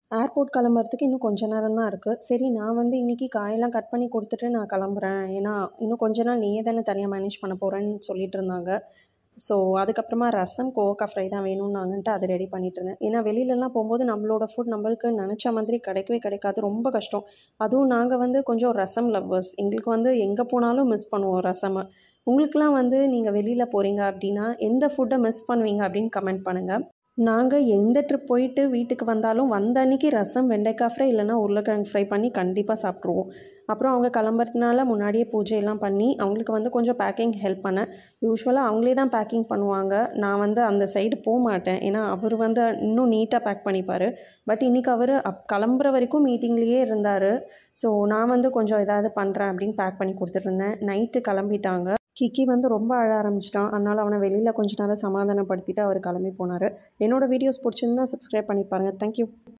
airport கிளம்புறதுக்கு இன்னும் கொஞ்ச நேரம் தான் இருக்குது சரி நான் வந்து இன்றைக்கி காயெல்லாம் கட் பண்ணி கொடுத்துட்டு நான் கிளம்புறேன் ஏன்னா இன்னும் கொஞ்ச நாள் நீயே தானே தனியாக மேனேஜ் பண்ண போகிறேன்னு சொல்லிட்டு இருந்தாங்க ஸோ அதுக்கப்புறமா ரசம் கோவக்காய் ஃப்ரை தான் வேணும்னாங்கன்ட்டு அது ரெடி பண்ணிட்டு இருந்தேன் ஏன்னா வெளியிலலாம் போகும்போது நம்மளோட ஃபுட் நம்மளுக்கு நினச்ச மாதிரி கிடைக்கவே கிடைக்காது ரொம்ப கஷ்டம் அதுவும் நாங்கள் வந்து கொஞ்சம் ரசம் லவ்வர்ஸ் எங்களுக்கு வந்து எங்கே போனாலும் மிஸ் பண்ணுவோம் ரசமை உங்களுக்குலாம் வந்து நீங்கள் வெளியில் போகிறீங்க அப்படின்னா எந்த ஃபுட்டை மிஸ் பண்ணுவீங்க அப்படின்னு கமெண்ட் பண்ணுங்கள் நாங்கள் எந்த ட்ரிப் போயிட்டு வீட்டுக்கு வந்தாலும் வந்த அன்னைக்கு ரசம் வெண்டைக்காய் ஃப்ரை இல்லைனா உருளைக்கிழங்கு ஃப்ரை பண்ணி கண்டிப்பாக சாப்பிட்ருவோம் அப்புறம் அவங்க கிளம்புறதுனால முன்னாடியே பூஜையெல்லாம் பண்ணி அவங்களுக்கு வந்து கொஞ்சம் பேக்கிங் ஹெல்ப் பண்ணேன் யூஸ்வலாக அவங்களே தான் பேக்கிங் பண்ணுவாங்க நான் வந்து அந்த சைடு போக மாட்டேன் ஏன்னா அவர் வந்து இன்னும் நீட்டாக பேக் பண்ணிப்பார் பட் இன்றைக்கி அவர் அப் கிளம்புற வரைக்கும் மீட்டிங்லேயே இருந்தார் ஸோ நான் வந்து கொஞ்சம் ஏதாவது பண்ணுறேன் அப்படின்னு பேக் பண்ணி கொடுத்துட்ருந்தேன் நைட்டு கிளம்பிட்டாங்க கிக்கி வந்து ரொம்ப அழ ஆரம்பிச்சிட்டான் அதனால் அவனை வெளியில் கொஞ்ச நேரம் சமாதானப்படுத்திட்டு அவர் கிளம்பி போனார் என்னோடய வீடியோஸ் பிடிச்சிருந்தா சப்ஸ்கிரைப் பண்ணி பாருங்கள் தேங்க்யூ